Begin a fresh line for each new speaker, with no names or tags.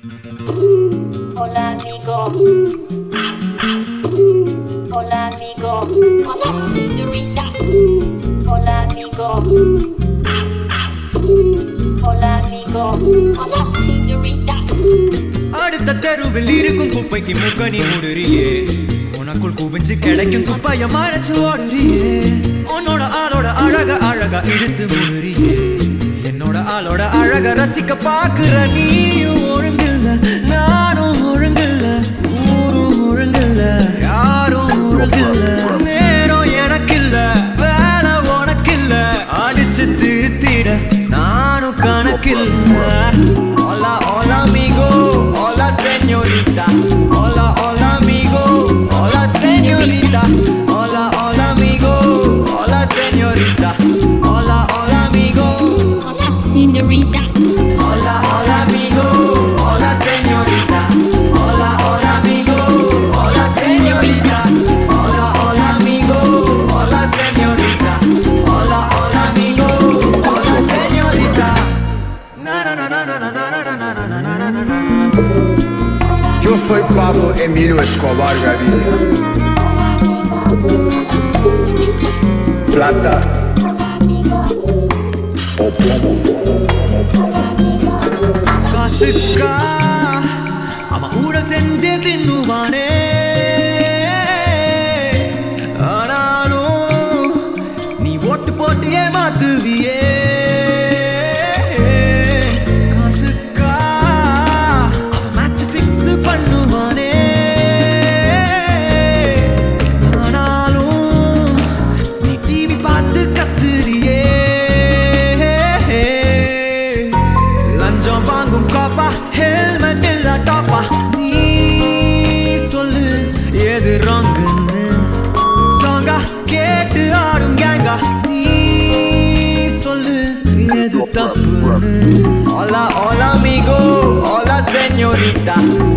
Hola amigo. Hola amigo. Hola señorita. Hola amigo. Hola amigo. Hola señorita.
அடுத்த தெருவில் இருக்கும் குப்பைக்கு முக்கணி முடுறியே உனக்குள் குவிஞ்சு கிடைக்கும் குப்பைய மறைச்சு ஓடுறியே உன்னோட ஆளோட அழக அழகா இழுத்து முடுறியே என்னோட ஆளோட அழக ரசிக்க பாக்குற நீயும் ஒழுங்கில்ல நானும் ஒழுங்கில்ல ஊரும் ஒழுங்கில்ல யாரும் ஒழுங்கில்ல நேரம் எனக்கில்ல வேலை உனக்கில்ல அடிச்சு திருத்திட நானும் கணக்கில்ல
Hola, hola amigo, hola señorita. Hola, hola amigo, hola señorita. Hola, hola amigo, hola señorita. Hola, hola amigo.
Hola señorita.
Hola, hola amigo, hola señorita. Hola, hola amigo, hola señorita. Hola, hola amigo, hola señorita. Hola, hola amigo, hola señorita. Na na na na na na na na na na na na na na.
Yo soy Pablo Emilio Escobar Gaviria. Plata o plomo.
காசுக்கா அவன் ஊழல் செஞ்சு தின்னுவானே ஆனாலும் நீ ஓட்டு போட்டு ஏமாத்துவியே காசுக்கா அவன் match fix பண்ணுவானே ஆனாலும் நீ டிவி பார்த்து கத்துறியே லஞ்சம் வாங்கும் காப்பா ஹெல்மெட் இல்ல டாப்பா நீ சொல்லு எது ராங்குன்னு சாங்கா கேட்டு ஆடும் கேங்கா நீ சொல்லு எது தப்புன்னு
Hola, hola amigo, hola señorita.